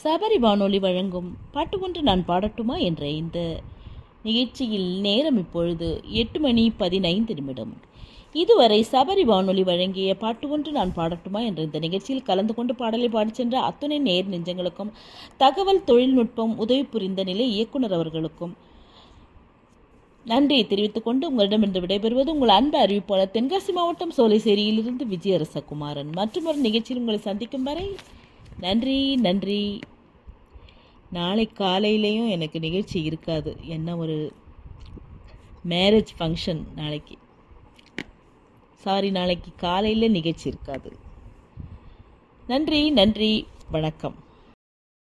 சபரி வானொலி வழங்கும் பாட்டு ஒன்று நான் பாடட்டுமா என்ற இந்த நிகழ்ச்சியில் நேரம் இப்பொழுது எட்டு மணி பதினைந்து நிமிடம் இதுவரை சபரி வானொலி வழங்கிய பாட்டு ஒன்று நான் பாடட்டுமா என்ற இந்த நிகழ்ச்சியில் கலந்து கொண்டு பாடலை பாடிச் சென்ற அத்துணை நேர் நெஞ்சங்களுக்கும் தகவல் தொழில்நுட்பம் உதவி புரிந்த நிலை இயக்குனர் அவர்களுக்கும் நன்றியை தெரிவித்துக் கொண்டு உங்களிடமிருந்து விடைபெறுவது உங்கள் அன்பு அறிவிப்பாளர் தென்காசி மாவட்டம் சோலைசேரியிலிருந்து விஜயரசகுமாரன் மற்றும் ஒரு நிகழ்ச்சியில் உங்களை சந்திக்கும் வரை நன்றி நன்றி நாளை காலையிலையும் எனக்கு நிகழ்ச்சி இருக்காது என்ன ஒரு மேரேஜ் ஃபங்க்ஷன் நாளைக்கு சாரி நாளைக்கு காலையில் நிகழ்ச்சி இருக்காது நன்றி நன்றி வணக்கம்